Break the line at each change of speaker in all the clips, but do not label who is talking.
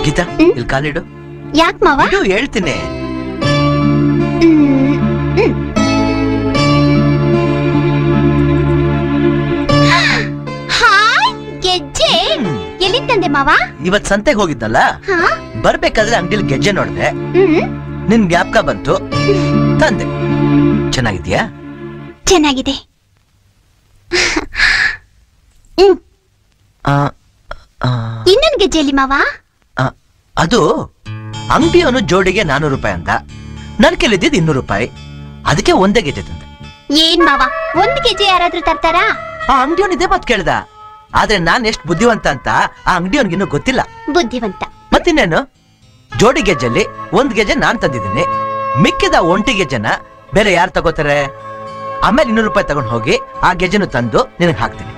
ಗೀತಾ
ಹ್ಮ್?
ಇಲ್ಲಿ ಕಾಲಿಡು
ಯಾಕ್ ಮಾವ
ಇಡು ಹೇಳ್ತೀನಿ
ಹ್ಮ್, ಹ್ಮ್. ಹಾಯ್ ಗೆಜ್ಜೆ
ಹ್ಮ್.
ಎಲ್ಲಿಂದ ತಂದೆ ಮಾವ
ಇವತ್ ಸಂತೆಗೆ ಹೋಗಿದ್ದಲ್ಲ
ಹಾ
ಬರ್ಬೇಕಾದ್ರೆ ಅಂಗಡಿಲಿ ಗೆಜ್ಜೆ ನೋಡ್ದೆ
ಹ್ಮ್
ನಿನ್ ಜ್ಞಾಪಕ ಬಂತು ತಂದೆ ಚೆನ್ನಾಗಿದ್ಯಾ
ಚೆನ್ನಾಗಿದೆ ಹ್ಮ್
ಆ, ಆ,
ಇನ್ನೊಂದ್ ಗೆಜ್ಜೆಯಲ್ಲಿ ಮಾವ
ಆ, ಅದು ಅಂಗಡಿಯವನು ಜೋಡಿಗೆ ನಾನೂರು ರೂಪಾಯಿ ಅಂತ ನನ್ ಕೇಳಿದ್ದಿದ್ದು ಇನ್ನೂರು ರೂಪಾಯಿ ಅದಕ್ಕೆ ಒಂದೇ ಗೆಜ್ಜೆ ತಂದೆ
ಏನ್ ಮಾವ ಒಂದ್ ಗೆಜ್ಜೆ ಯಾರಾದ್ರೂ ತರ್ತಾರಾ
ಆ ಅಂಗಡಿಯವನ್ ಇದೇ ಮಾತು ಕೇಳ್ದ ಆದ್ರೆ ನಾನ್ ಎಷ್ಟ್ ಬುದ್ಧಿವಂತ ಅಂತ ಆ ಅಂಗಡಿಯವನ್ಗಿನ್ನೂ ಗೊತ್ತಿಲ್ಲ
ಬುದ್ಧಿವಂತ
ಮತ್ತಿನ್ನೇನು ಜೋಡಿ ಗೆಜ್ಜೆಲ್ಲಿ ಒಂದ್ ಗೆಜ್ಜೆ ನಾನ್ ತಂದಿದ್ದೀನಿ ಮಿಕ್ಕಿದ ಒಂಟಿ ಗೆಜ್ಜೆನ ಬೇರೆ ಯಾರು ತಗೋತಾರೆ ಆಮೇಲೆ ಇನ್ನೂರು ರೂಪಾಯಿ ತಗೊಂಡ್ ಹೋಗಿ ಆ ಗೆಜ್ಜೆನು ತಂದು ನಿನಗೆ ಹಾಕ್ತೀನಿ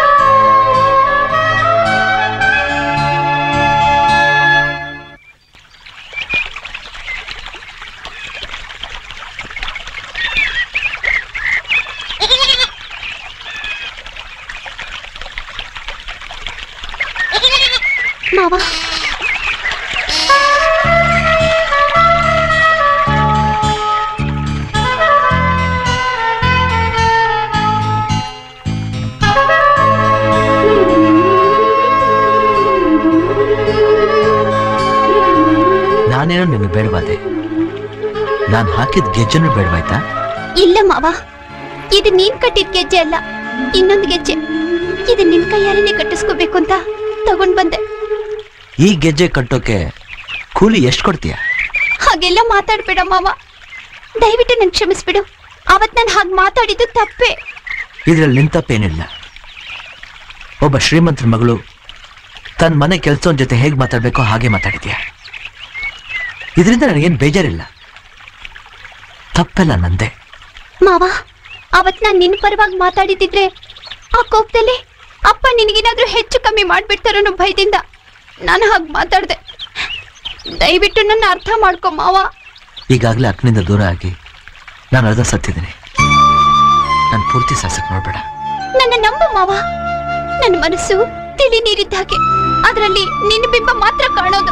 ಮಾವ
ನಾನೇನೋ ನಿನಗೆ ಬೇಡವಾದೆ ನಾನ್ ಹಾಕಿದ ಗೆಜ್ಜೆನು ಬೇಡವಾಯ್ತಾ
ಇಲ್ಲ ಮಾವ ಇದು ನೀನ್ ಕಟ್ಟಿದ ಗೆಜ್ಜೆ ಅಲ್ಲ ಇನ್ನೊಂದು ಗೆಜ್ಜೆ ಇದು ನಿನ್ ಕೈಯಾರನೆ ಕಟ್ಟಿಸ್ಕೋಬೇಕು ಅಂತ ತಗೊಂಡ್ ಬಂದೆ
ಈ ಗೆಜ್ಜೆ ಕಟ್ಟೋಕೆ ಕೂಲಿ ಎಷ್ಟು ಕೊಡ್ತೀಯ
ಹಾಗೆಲ್ಲ ಮಾತಾಡ್ಬೇಡ ಮಾವ ದಯವಿಟ್ಟು ನನ್ ಕ್ಷಮಿಸ್ಬಿಡು ಅವತ್ ನಾನು ಹಾಗೆ ಮಾತಾಡಿದ್ದು ತಪ್ಪೇ
ಇದ್ರಲ್ಲಿ ನಿಂತಪ್ಪೇನಿಲ್ಲ ಒಬ್ಬ ಶ್ರೀಮಂತರ ಮಗಳು ತನ್ನ ಮನೆ ಕೆಲಸದ ಜೊತೆ ಹೇಗೆ ಮಾತಾಡ್ಬೇಕೋ ಹಾಗೆ ಮಾತಾಡಿದ್ಯಾ ಇದರಿಂದ ನನಗೇನು ಬೇಜಾರಿಲ್ಲ ತಪ್ಪೆಲ್ಲ ನಂದೆ
ಮಾವ ಅವತ್ ನಾನ್ ನಿನ್ ಪರವಾಗಿ ಮಾತಾಡಿದಿದ್ರೆ ಆ ಕೋಪದಲ್ಲಿ ಅಪ್ಪ ನಿನಗೇನಾದ್ರೂ ಹೆಚ್ಚು ಕಮ್ಮಿ ಮಾಡ್ಬಿಡ್ತಾರೋ ಅನ್ನೋ ಭಯದಿಂದ ನಾನು ಹಾಗೆ ಮಾತಾಡ್ದೆ ದಯವಿಟ್ಟು ನನ್ನ ಅರ್ಥ ಮಾಡ್ಕೊ ಮಾವ
ಈಗಾಗಲೇ ಅಕ್ಕನಿಂದ ದೂರ ಆಗಿ ನಾನು ಅರ್ಧ ಸತ್ತಿದ್ದೀನಿ ನಾನು ಪೂರ್ತಿ ಸಾಸಕ್ ನೋಡ್ಬೇಡ
ನನ್ನ ನಂಬು ಮಾವ ನನ್ನ ಮನಸ್ಸು ತಿಳಿ ನೀರಿದ್ದ ಹಾಗೆ ಅದರಲ್ಲಿ ನಿನ್ನ ಬಿಂಬ ಮಾತ್ರ ಕಾಣೋದು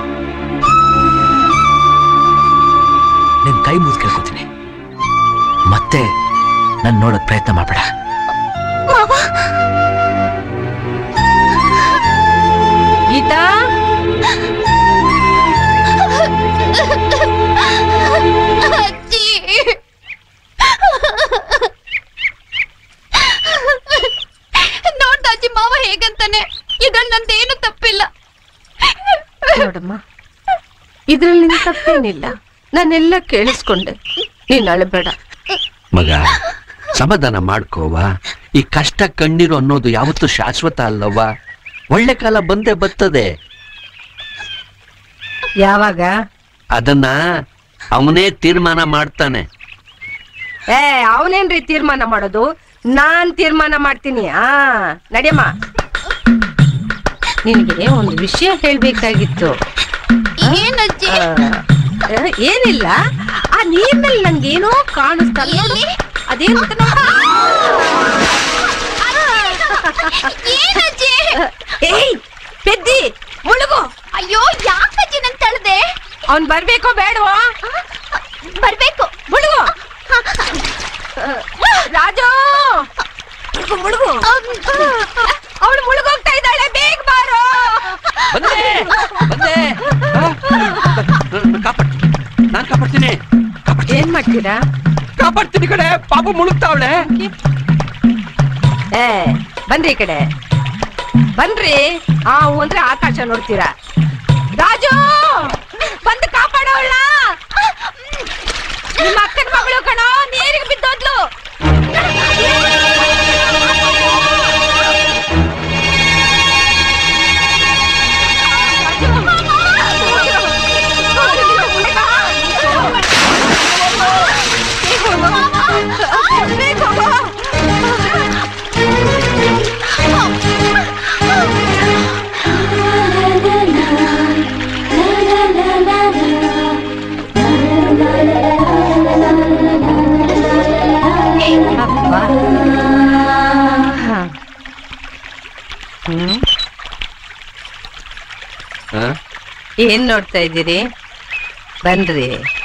ನಿನ್ ಕೈ ಮುಗಿದು ಕೇಳ್ಕೊತೀನಿ ಮತ್ತೆ ನಾನು ನೋಡೋಕ್ ಪ್ರಯತ್ನ ಮಾಡಬೇಡ
ಮಾವ
ಗೀತಾ
ಅಜ್ಜಿ ನೋಡ್ದ ಅಜ್ಜಿ ಮಾವ ಹೇಗಂತಾನೆ ಇದ್ರಲ್ಲಿ ನಂದೇನು ತಪ್ಪಿಲ್ಲ
ನೋಡಮ್ಮ ಇದ್ರಲ್ಲಿ ನಿನ್ ತಪ್ಪೇನಿಲ್ಲ ನಾನೆಲ್ಲ ಕೇಳಿಸ್ಕೊಂಡೆ ನೀನ್ ಅಳಬೇಡ
ಮಗ ಸಮಾಧಾನ ಮಾಡ್ಕೋವ ಈ ಕಷ್ಟ ಕಣ್ಣೀರು ಅನ್ನೋದು ಯಾವತ್ತೂ ಶಾಶ್ವತ ಅಲ್ಲವ್ವ ಒಳ್ಳೆ ಕಾಲ ಬಂದೇ ಬರ್ತದೆ
ಯಾವಾಗ
ಅದನ್ನ ಅವನೇ ತೀರ್ಮಾನ ಮಾಡ್ತಾನೆ
ಏ ಅವನೇನ್ರಿ ತೀರ್ಮಾನ ಮಾಡೋದು ನಾನ್ ತೀರ್ಮಾನ ಮಾಡ್ತೀನಿ ಆ ನಡಿಯಮ್ಮ ನಿನಗೆ ಒಂದು ವಿಷಯ ಹೇಳ್ಬೇಕಾಗಿತ್ತು
ಏನಜ್ಜಿ
ಆ, ಆ, ಏನಿಲ್ಲ ಆ ನೀರ್ನಲ್ಲಿ ನಂಗೇನೋ ಕಾಣಿಸ್ತಾ
ಎಲ್ಲಿ?
ಅದೇನು ಅಂತ ನೋಡು.
ಏನಜ್ಜಿ
ಏಯ್ ಪೆದ್ದಿ ಮುಳುಗು
ಅಯ್ಯೋ ಯಾಕಜ್ಜಿ ನನ್ ತಳ್ದೆ
ಅವ್ನ್ ಬರ್ಬೇಕೋ ಬೇಡವೋ
ಬರ್ಬೇಕು
ಮುಳುಗು ರಾಜು ಮುಳುಗು ಮುಳುಗು ಅವಳು ಮುಳುಗೋಗ್ತಾ ಇದ್ದಾಳೆ ಬೇಗ ಬಾರೋ
ಬಂದೆ ಬಂದೆ ಕಾಪಾಡ್ತೀನಿ ನಾನ್ ಕಾಪಾಡ್ತೀನಿ ಕಾಪಾಡ್ತೀನಿ
ಏನ್ ಮಾಡ್ತೀರಾ
ಕಾಪಾಡ್ತೀನಿ ಕಡೆ ಪಾಪ ಮುಳುಗ್ತಾವಳೆ
ಏ ಬನ್ರಿ ಈ ಕಡೆ ಬನ್ರಿ ಆ ಹೂ ಅಂದ್ರೆ ಆಕಾಶ ನೋಡ್ತೀರಾ ರಾಜು ಬಂದು ಕಾಪಾಡೋಳ ನಿಮ್ಮ ಅಕ್ಕನ ಮಗಳು ಕಣೋ ನೀರಿಗೆ ಬಿದ್ದೋದ್ಲು ಅಬ್ಬಾ. ಹ್ಮ್
ಹ?
ಏನ್ ನೋಡ್ತಾ ಇದ್ದೀರಿ ಬನ್ರಿ